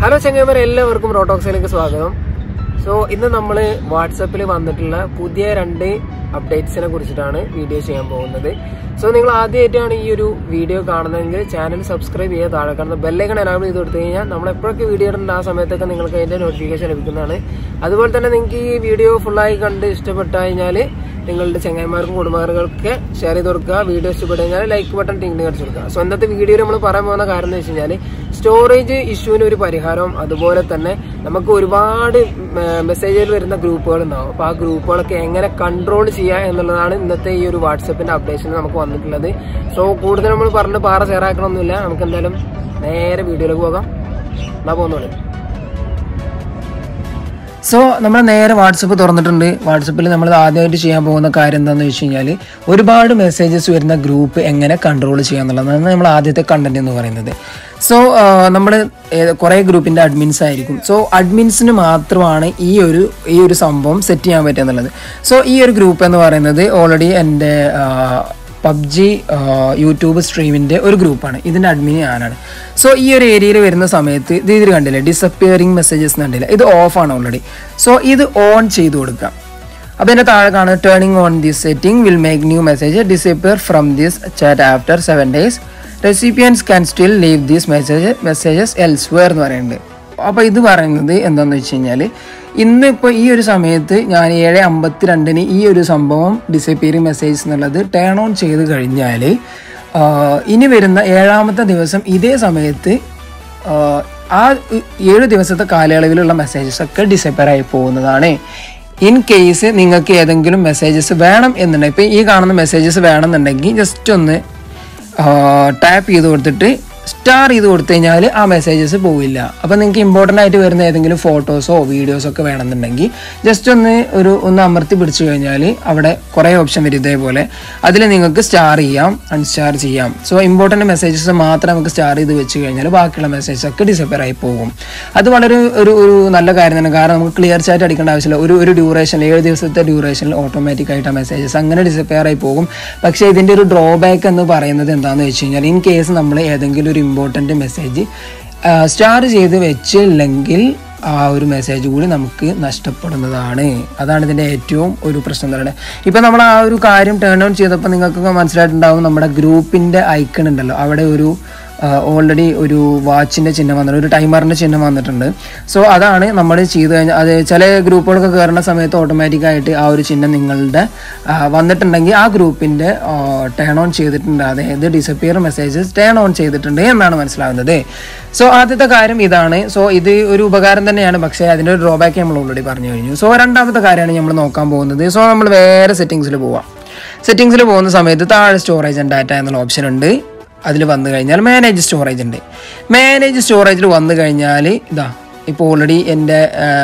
hello ചങ്ങന്മാരെ എല്ലാവർക്കും റോട്ടോക്സിലേക്ക് സ്വാഗതം so ഇന്ന് നമ്മൾ വാട്സപ്പിൽ വന്നിട്ടുള്ള പുതിയ രണ്ട് അപ്ഡേറ്റ്സിനെ കുറിച്ചിട്ടാണ് വീഡിയോ ചെയ്യാൻ പോകുന്നത് സോ നിങ്ങൾ ആദ്യമായിട്ടാണ് ഈ ഒരു വീഡിയോ കാണുന്നതെങ്കിൽ ചാനൽ സബ്സ്ക്രൈബ് ചെയ്യുക താഴെ കാണുന്ന ബെല്ലൈക്കൺ എനാബിൾ ചെയ്ത് കൊടുത്തു കഴിഞ്ഞാൽ നമ്മൾ എപ്പോഴൊക്കെ വീഡിയോ ഇടുന്ന ആ സമയത്തൊക്കെ നിങ്ങൾക്ക് അതിന്റെ നോട്ടിഫിക്കേഷൻ ലഭിക്കുന്നതാണ് അതുപോലെ തന്നെ നിങ്ങൾക്ക് ഈ വീഡിയോ ഫുള്ളായി കണ്ട് ഇഷ്ടപ്പെട്ടു കഴിഞ്ഞാൽ നിങ്ങളുടെ ചങ്ങായിമാർക്കും കുടുംബാർക്കൊക്കെ ഷെയർ ചെയ്ത് കൊടുക്കുക വീഡിയോ ഇഷ്ടപ്പെട്ടു കഴിഞ്ഞാൽ ലൈക്ക് ബട്ടൺ ടിങ് അടിച്ചു കൊടുക്കുക സോ ഇന്നത്തെ വീഡിയോയിൽ നമ്മൾ പറയാൻ പോകുന്ന കാര്യം എന്ന് വെച്ച് കഴിഞ്ഞാൽ സ്റ്റോറേജ് ഇഷ്യൂവിന് ഒരു പരിഹാരവും അതുപോലെ തന്നെ നമുക്ക് ഒരുപാട് മെസ്സേജുകൾ വരുന്ന ഗ്രൂപ്പുകൾ ഉണ്ടാവും അപ്പോൾ ആ ഗ്രൂപ്പുകളൊക്കെ എങ്ങനെ കൺട്രോൾ ചെയ്യുക എന്നുള്ളതാണ് ഇന്നത്തെ ഈ ഒരു വാട്സപ്പിന്റെ അപ്ഡേഷൻ നമുക്ക് വന്നിട്ടുള്ളത് സോ കൂടുതൽ നമ്മൾ പറഞ്ഞ് പാറ ചേറാക്കണമൊന്നുമില്ല നമുക്ക് എന്തായാലും നേരെ വീഡിയോയിലേക്ക് പോകാം എന്നാ പോകുന്നുള്ളൂ സോ നമ്മൾ നേരെ വാട്സപ്പ് തുറന്നിട്ടുണ്ട് വാട്സപ്പിൽ നമ്മൾ ആദ്യമായിട്ട് ചെയ്യാൻ പോകുന്ന കാര്യം എന്താണെന്ന് വെച്ച് കഴിഞ്ഞാൽ ഒരുപാട് മെസ്സേജസ് വരുന്ന ഗ്രൂപ്പ് എങ്ങനെ കൺട്രോൾ ചെയ്യുക എന്നുള്ളതാണ് നമ്മൾ ആദ്യത്തെ കണ്ടന്റ് എന്ന് പറയുന്നത് സോ നമ്മൾ കുറേ ഗ്രൂപ്പിൻ്റെ അഡ്മിൻസ് ആയിരിക്കും സോ അഡ്മിൻസിന് മാത്രമാണ് ഈ ഒരു ഈ ഒരു സംഭവം സെറ്റ് ചെയ്യാൻ പറ്റുക എന്നുള്ളത് സോ ഈ ഒരു ഗ്രൂപ്പ് എന്ന് പറയുന്നത് ഓൾറെഡി എൻ്റെ പബ്ജി യൂട്യൂബ് സ്ട്രീമിൻ്റെ ഒരു ഗ്രൂപ്പാണ് ഇതിൻ്റെ അഡ്മിൻ ഞാനാണ് സോ ഈ ഒരു ഏരിയയിൽ വരുന്ന സമയത്ത് ഇത് ഇതിൽ കണ്ടില്ലേ ഡിസപ്പിയറിംഗ് മെസ്സേജസ് കണ്ടില്ല ഇത് ഓഫാണ് ഓൾറെഡി സോ ഇത് ഓൺ ചെയ്ത് കൊടുക്കാം അപ്പോൾ എൻ്റെ താഴെ കാണുന്നത് turning on this setting will make new message disappear from this chat after seven days recipients can still leave these message messages elsewhere എന്ന് പറയുന്നുണ്ട് അപ്പോൾ ഇത് പറയുന്നത് എന്താണെന്ന് വെച്ച് കഴിഞ്ഞാൽ ഇന്ന് ഇപ്പോൾ ഈ ഒരു സമയത്ത് ഞാൻ ഏഴ് അമ്പത്തി രണ്ടിന് ഈ ഒരു സംഭവം ഡിസപ്പിയറിംഗ് മെസ്സേജ് എന്നുള്ളത് ടേൺ ഓൺ ചെയ്ത് കഴിഞ്ഞാൽ ഇനി വരുന്ന ഏഴാമത്തെ ദിവസം ഇതേ സമയത്ത് ആ ഏഴ് ദിവസത്തെ കാലയളവിലുള്ള മെസ്സേജസ് ഒക്കെ ഡിസപ്പിയർ ആയി പോകുന്നതാണ് ഇൻ കേസ് നിങ്ങൾക്ക് ഏതെങ്കിലും മെസ്സേജസ് വേണം എന്നുണ്ടെങ്കിൽ ഇപ്പോൾ ഈ കാണുന്ന മെസ്സേജസ് വേണമെന്നുണ്ടെങ്കിൽ ജസ്റ്റ് ഒന്ന് ടാപ്പ് ചെയ്ത് കൊടുത്തിട്ട് സ്റ്റാർ ചെയ്ത് കൊടുത്തു കഴിഞ്ഞാൽ ആ മെസ്സേജസ് പോവില്ല അപ്പോൾ നിങ്ങൾക്ക് ഇമ്പോർട്ടൻ്റ് ആയിട്ട് വരുന്ന ഏതെങ്കിലും ഫോട്ടോസോ വീഡിയോസോ ഒക്കെ വേണമെന്നുണ്ടെങ്കിൽ ജസ്റ്റ് ഒന്ന് ഒരു ഒന്ന് അമർത്തി പിടിച്ചു കഴിഞ്ഞാൽ അവിടെ കുറേ ഓപ്ഷൻ വരും ഇതേപോലെ അതിൽ നിങ്ങൾക്ക് സ്റ്റാർ ചെയ്യാം അൺസ്റ്റാർ ചെയ്യാം സോ ഇമ്പോർട്ടൻ്റ് മെസ്സേജസ് മാത്രം നമുക്ക് സ്റ്റാർ ചെയ്ത് വെച്ച് കഴിഞ്ഞാൽ ബാക്കിയുള്ള മെസ്സേജസ് ഒക്കെ ഡിസപ്പിയർ ആയി പോകും അത് വളരെ ഒരു ഒരു നല്ല കാര്യം തന്നെ കാരണം നമുക്ക് ക്ലിയർ ചാറ്റ് അടിക്കേണ്ട ആവശ്യമില്ല ഒരു ഒരു ഡ്യൂറേഷൻ ഏഴ് ദിവസത്തെ ഡ്യൂറേഷനിൽ ഓട്ടോമാറ്റിക് ആയിട്ട് ആ മെസ്സേജസ് അങ്ങനെ ഡിസപ്പിയർ ആയി പോകും പക്ഷേ ഇതിൻ്റെ ഒരു ഡ്രോബാക്ക് എന്ന് പറയുന്നത് എന്താണെന്ന് വെച്ച് കഴിഞ്ഞാൽ ഇൻ കേസ് നമ്മൾ ഏതെങ്കിലും ഒരു ഇമ്പോർട്ടൻ്റ് മെസ്സേജ് സ്റ്റാർ ചെയ്ത് വെച്ചില്ലെങ്കിൽ ആ ഒരു മെസ്സേജ് കൂടി നമുക്ക് നഷ്ടപ്പെടുന്നതാണ് അതാണ് ഇതിൻ്റെ ഏറ്റവും ഒരു പ്രശ്നം എന്ന് പറയുന്നത് ഇപ്പം നമ്മൾ ആ ഒരു കാര്യം ടേൺ ഓൺ ചെയ്തപ്പോൾ നിങ്ങൾക്ക് മനസ്സിലായിട്ടുണ്ടാവും നമ്മുടെ ഗ്രൂപ്പിൻ്റെ ഐക്കൺ ഉണ്ടല്ലോ അവിടെ ഒരു ഓൾറെഡി ഒരു വാച്ചിൻ്റെ ചിഹ്നം വന്നിട്ടുണ്ട് ഒരു ടൈമറിൻ്റെ ചിഹ്നം വന്നിട്ടുണ്ട് സോ അതാണ് നമ്മൾ ചെയ്ത് കഴിഞ്ഞാൽ അത് ചില ഗ്രൂപ്പുകളൊക്കെ കയറുന്ന സമയത്ത് ഓട്ടോമാറ്റിക്കായിട്ട് ആ ഒരു ചിഹ്നം നിങ്ങളുടെ വന്നിട്ടുണ്ടെങ്കിൽ ആ ഗ്രൂപ്പിൻ്റെ ടേൺ ഓൺ ചെയ്തിട്ടുണ്ട് അതായത് ഡിസപ്പിയർ മെസ്സേജസ് ടേൺ ഓൺ ചെയ്തിട്ടുണ്ട് എന്നാണ് മനസ്സിലാവുന്നത് സോ ആദ്യത്തെ കാര്യം ഇതാണ് സോ ഇത് ഒരു ഉപകാരം തന്നെയാണ് പക്ഷേ അതിൻ്റെ ഒരു ഡ്രോബാക്ക് നമ്മൾ ഓൾറെഡി പറഞ്ഞു കഴിഞ്ഞു സോ രണ്ടാമത്തെ കാര്യമാണ് നമ്മൾ നോക്കാൻ പോകുന്നത് സോ നമ്മൾ വേറെ സെറ്റിങ്സിൽ പോവാം സെറ്റിങ്സിൽ പോകുന്ന സമയത്ത് താഴെ സ്റ്റോറേജ് ആൻഡ് ഡാറ്റ എന്നുള്ള ഓപ്ഷൻ ഉണ്ട് അതിൽ വന്നു കഴിഞ്ഞാൽ മാനേജ് സ്റ്റോറേജ് ഉണ്ട് മാനേജ് സ്റ്റോറേജിൽ വന്നു കഴിഞ്ഞാൽ ഇതാ ഇപ്പോൾ ഓൾറെഡി എൻ്റെ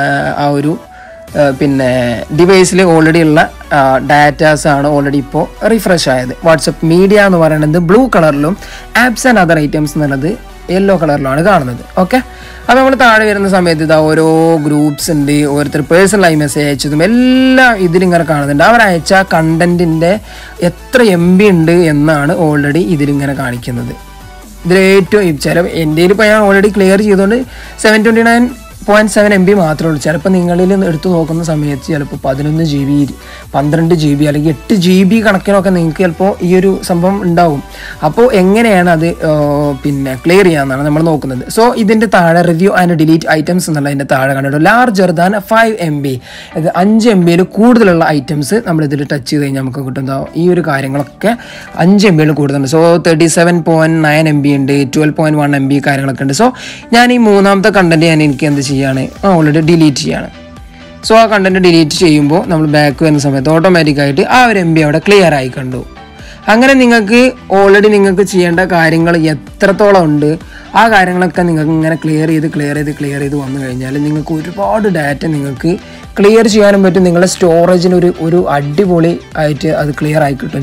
ആ ഒരു പിന്നെ ഡിവൈസിൽ ഓൾറെഡി ഉള്ള ഡാറ്റാസ് ആണ് ഓൾറെഡി ഇപ്പോൾ റിഫ്രഷ് ആയത് വാട്സപ്പ് മീഡിയ എന്ന് പറയുന്നത് ബ്ലൂ കളറിലും ആപ്സ് ആൻഡ് അതർ ഐറ്റംസ് എന്നുള്ളത് യെല്ലോ കളറിലാണ് കാണുന്നത് ഓക്കെ അപ്പോൾ നമ്മൾ താഴെ വരുന്ന സമയത്ത് ഇതാ ഓരോ ഗ്രൂപ്പ്സ് ഉണ്ട് ഓരോരുത്തർ പേഴ്സണലായി മെസ്സേജ് അയച്ചതും എല്ലാം ഇതിലിങ്ങനെ കാണുന്നുണ്ട് അവർ അയച്ച കണ്ടന്റിൻ്റെ എത്ര എം ബി ഉണ്ട് എന്നാണ് ഓൾറെഡി ഇതിലിങ്ങനെ കാണിക്കുന്നത് ഇതിൽ ഏറ്റവും ചില എൻ്റെ ഇപ്പോൾ ഞാൻ ഓൾറെഡി ക്ലിയർ ചെയ്തുകൊണ്ട് seven twenty nine point seven M B മാത്രമേ ഉള്ളൂ ചിലപ്പോൾ നിങ്ങളിൽ എടുത്തു നോക്കുന്ന സമയത്ത് ചിലപ്പോൾ പതിനൊന്ന് ജി ബി പന്ത്രണ്ട് ജി ബി അല്ലെങ്കിൽ എട്ട് ജി ബി കണക്കിനൊക്കെ നിങ്ങൾക്ക് ചിലപ്പോൾ ഈ ഒരു സംഭവം ഉണ്ടാവും അപ്പോൾ എങ്ങനെയാണ് അത് പിന്നെ ക്ലിയർ ചെയ്യാമെന്നാണ് നമ്മൾ നോക്കുന്നത് സോ ഇതിൻ്റെ താഴെ റിവ്യൂ ആൻഡ് ഡിലീറ്റ് ഐറ്റംസ് എന്നുള്ള അതിൻ്റെ താഴെ കണ്ടിട്ട് larger than five M B ഇത് അഞ്ച് എം ബിയിൽ കൂടുതലുള്ള ഐറ്റംസ് നമ്മൾ ഇതിൽ ടച്ച് ചെയ്ത് കഴിഞ്ഞാൽ നമുക്ക് കിട്ടുന്ന ഈ ഒരു കാര്യങ്ങളൊക്കെ അഞ്ച് എം ബിയിൽ കൂടുതലുണ്ട് so thirty seven point nine M B ഉണ്ട് twelve point one M B കാര്യങ്ങളൊക്കെ ഉണ്ട് സോ ഞാൻ ഈ മൂന്നാമത്തെ കണ്ടന്റ് ഞാൻ എനിക്ക് എന്ത് ചെയ്യാണ് ഓൾറെഡി ഡിലീറ്റ് ചെയ്യാണ് സോ ആ കണ്ടന്റ് ഡിലീറ്റ് ചെയ്യുമ്പോൾ നമ്മൾ ബാക്ക് വരുന്ന സമയത്ത് ഓട്ടോമാറ്റിക്കായിട്ട് ആ ഒരു എം ബി അവിടെ ക്ലിയർ ആയി കണ്ടു അങ്ങനെ നിങ്ങൾക്ക് ഓൾറെഡി നിങ്ങൾക്ക് ചെയ്യേണ്ട കാര്യങ്ങൾ എത്രത്തോളം ഉണ്ട് ആ കാര്യങ്ങളൊക്കെ നിങ്ങൾക്ക് ഇങ്ങനെ ക്ലിയർ ചെയ്ത് ക്ലിയർ ചെയ്ത് ക്ലിയർ ചെയ്ത് വന്നു കഴിഞ്ഞാൽ നിങ്ങൾക്ക് ഒരുപാട് ഡാറ്റ നിങ്ങൾക്ക് ക്ലിയർ ചെയ്യാനും പറ്റും നിങ്ങളുടെ സ്റ്റോറേജിന് ഒരു ഒരു അടിപൊളി ആയിട്ട് അത് ക്ലിയർ ആയി കിട്ടുകയും ചെയ്യും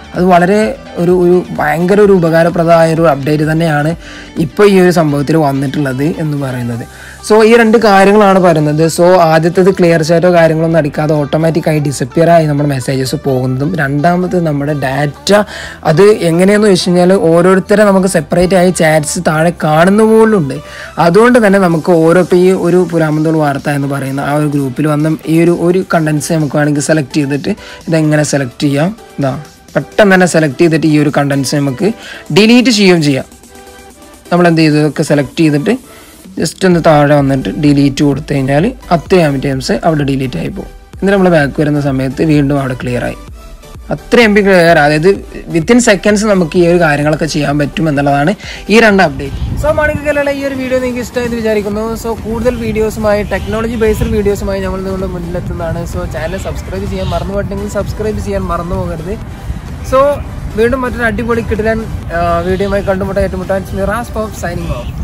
അത് വളരെ ഒരു ഒരു ഭയങ്കര ഒരു ഉപകാരപ്രദമായ ഒരു അപ്ഡേറ്റ് തന്നെയാണ് ഇപ്പോൾ ഈ ഒരു സംഭവത്തിൽ വന്നിട്ടുള്ളത് എന്ന് പറയുന്നത് സോ ഈ രണ്ട് കാര്യങ്ങളാണ് പറയുന്നത് സോ ആദ്യത്തേത് ക്ലിയർ ചാറ്റോ കാര്യങ്ങളൊന്നും അടിക്കാതെ ഓട്ടോമാറ്റിക്കായി ഡിസപ്പിയർ ആയി നമ്മുടെ മെസ്സേജസ് പോകുന്നതും രണ്ടാമത് നമ്മുടെ ഡാറ്റ അത് എങ്ങനെയെന്ന് വെച്ച് കഴിഞ്ഞാൽ ഓരോരുത്തരെ നമുക്ക് സെപ്പറേറ്റ് ആയി ചാറ്റ്സ് താഴെ കാണുന്ന പോലുണ്ട് അതുകൊണ്ട് തന്നെ നമുക്ക് ഓരോ ഇപ്പോൾ ഈ ഒരു പുരാമന്തോൾ വാർത്ത എന്ന് പറയുന്ന ആ ഒരു ഗ്രൂപ്പിൽ വന്ന ഈ ഒരു ഒരു കണ്ടൻസ് നമുക്ക് വേണമെങ്കിൽ സെലക്ട് ചെയ്തിട്ട് ഇതെങ്ങനെ സെലക്ട് ചെയ്യാം ഇതാ പെട്ടെന്ന് തന്നെ സെലക്ട് ചെയ്തിട്ട് ഈ ഒരു കണ്ടൻസ് നമുക്ക് ഡിലീറ്റ് ചെയ്യുകയും ചെയ്യാം നമ്മൾ എന്ത് ചെയ്തു ഇതൊക്കെ സെലക്ട് ചെയ്തിട്ട് ജസ്റ്റ് ഒന്ന് താഴെ വന്നിട്ട് ഡിലീറ്റ് കൊടുത്തു കഴിഞ്ഞാൽ അത്രയും ടൈംസ് അവിടെ ഡിലീറ്റ് ആയി പോകും എന്നിട്ട് നമ്മൾ ബാക്ക് വരുന്ന സമയത്ത് വീണ്ടും അവിടെ ക്ലിയർ ആയി അത്ര എം ബി ക്ലിയർ അതായത് വിത്തിൻ സെക്കൻഡ്സ് നമുക്ക് ഈ ഒരു കാര്യങ്ങളൊക്കെ ചെയ്യാൻ പറ്റും എന്നുള്ളതാണ് ഈ രണ്ട് അപ്ഡേറ്റ് സോ മണിക്കലുള്ള ഈ ഒരു വീഡിയോ നിങ്ങൾക്ക് ഇഷ്ടമായെന്ന് വിചാരിക്കുന്നു സോ കൂടുതൽ വീഡിയോസുമായി ടെക്നോളജി ബേസ്ഡ് വീഡിയോസുമായി നമ്മൾ നിങ്ങളുടെ മുന്നിലെത്തുന്നതാണ് സോ ചാനൽ സബ്സ്ക്രൈബ് ചെയ്യാൻ മറന്നു പോയിട്ടുണ്ടെങ്കിൽ സബ്സ്ക്രൈബ് ചെയ്യാൻ മറന്നു പോകരുത് സോ വീണ്ടും മറ്റൊരു അടിപൊളി കിടിലൻ വീഡിയോയുമായി കണ്ടുമുട്ടാൻ ഏറ്റുമുട്ടാൻ മിറാസ് പോപ്പ് സൈനിങ് ഓഫ്